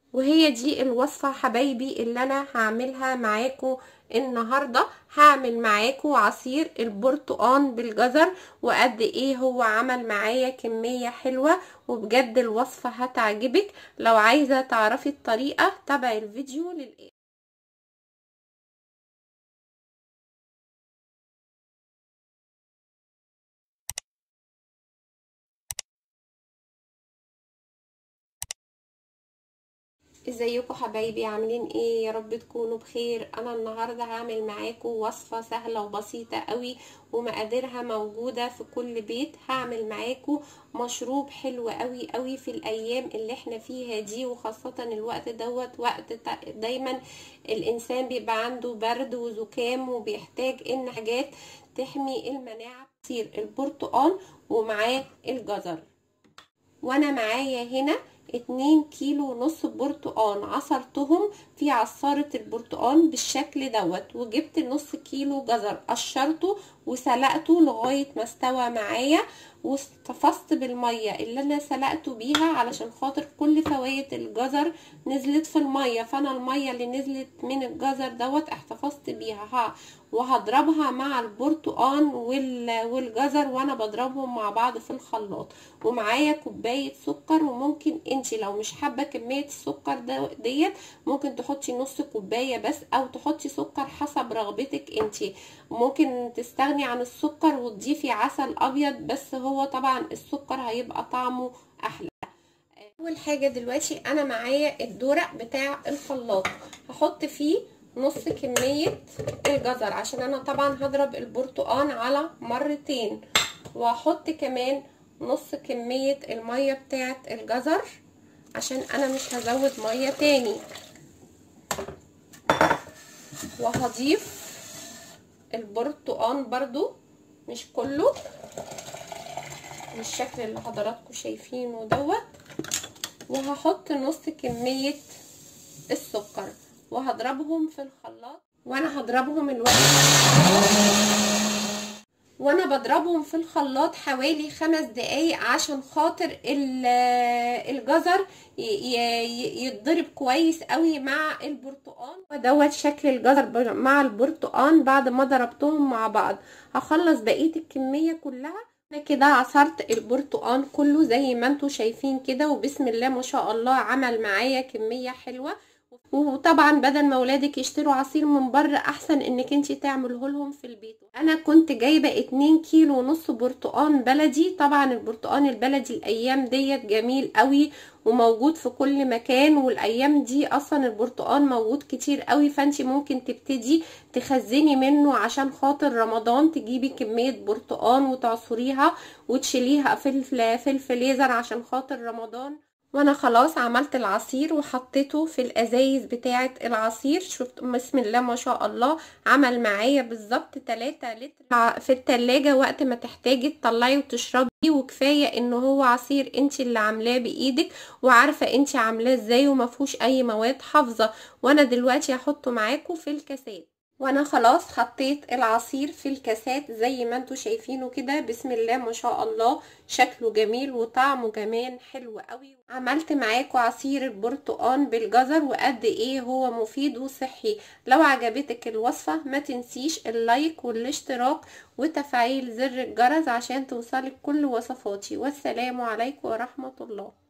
وهي دي الوصفة حبايبي اللي انا هعملها معاكم النهاردة هعمل معاكم عصير البرتقان بالجزر وقد ايه هو عمل معايا كمية حلوة وبجد الوصفة هتعجبك لو عايزة تعرفي الطريقة تابعي الفيديو للآخر ازيكم حبايبي عاملين ايه يا رب تكونوا بخير انا النهارده هعمل معاكم وصفه سهله وبسيطه قوي ومقاديرها موجوده في كل بيت هعمل معاكم مشروب حلو قوي قوي في الايام اللي احنا فيها دي وخاصه الوقت دوت وقت دايما الانسان بيبقى عنده برد وزكام وبيحتاج ان حاجات تحمي المناعه تصير البرتقال ومعاه الجزر وانا معايا هنا اتنين كيلو ونص برتقان عصرتهم في عصارة البرتقان بالشكل دوت وجبت نص كيلو جزر قشرته وسلقته لغاية ما استوى معايا واستفصت بالمية اللي انا سلقته بيها علشان خاطر كل فوايد الجزر نزلت في المية فانا المية اللي نزلت من الجزر دوت احتفظت بيها ها وهضربها مع البرتقان والجزر وانا بضربهم مع بعض في الخلاط ومعايا كوباية سكر وممكن انتي لو مش حابة كمية السكر ديت ممكن تحطي نص كوباية بس او تحطي سكر حسب رغبتك انتي ممكن تستغني عن السكر وتضيفي عسل ابيض بس هو طبعا السكر هيبقى طعمه احلى اول حاجة دلوقتي انا معايا الدورق بتاع الخلاط هحط فيه نص كمية الجزر عشان انا طبعا هضرب البرتقان على مرتين وهحط كمان نص كمية المية بتاعة الجزر عشان انا مش هزود مية تاني وهضيف البرتقان برضو مش كله بالشكل اللي حضراتكم شايفينه دوت وهحط نص كمية السكر وهضربهم في الخلاط وانا هضربهم الوقت وانا بضربهم في الخلاط حوالي خمس دقايق عشان خاطر الجزر يتضرب كويس قوي مع البرتقان ودوت شكل الجزر مع البرتقان بعد ما ضربتهم مع بعض هخلص بقيه الكميه كلها انا كده عصرت البرتقان كله زي ما انتم شايفين كده وبسم الله ما شاء الله عمل معايا كميه حلوه وطبعا بدل ما ولادك يشتروا عصير من بره احسن انك انت تعمله لهم في البيت انا كنت جايبه 2 كيلو ونص برتقان بلدي طبعا البرتقان البلدي الايام ديت جميل قوي وموجود في كل مكان والايام دي اصلا البرتقان موجود كتير قوي فانت ممكن تبتدي تخزني منه عشان خاطر رمضان تجيبي كميه برتقان وتعصريها وتشيليها في في الفريزر عشان خاطر رمضان وانا خلاص عملت العصير وحطيته في الازايز بتاعه العصير شفت بسم الله ما شاء الله عمل معايا بالظبط 3 لتر في التلاجة وقت ما تحتاجي تطلعي وتشربي وكفايه ان هو عصير انت اللي عاملاه بايدك وعارفه انت عاملاه ازاي وما فيهوش اي مواد حافظه وانا دلوقتي هحطه معاكم في الكاسات وانا خلاص حطيت العصير في الكاسات زي ما انتوا شايفينه كده بسم الله ما شاء الله شكله جميل وطعمه كمان حلو قوي عملت معاكم عصير البرتقان بالجزر وقد ايه هو مفيد وصحي لو عجبتك الوصفة ما تنسيش اللايك والاشتراك وتفعيل زر الجرس عشان توصلك كل وصفاتي والسلام عليكم ورحمة الله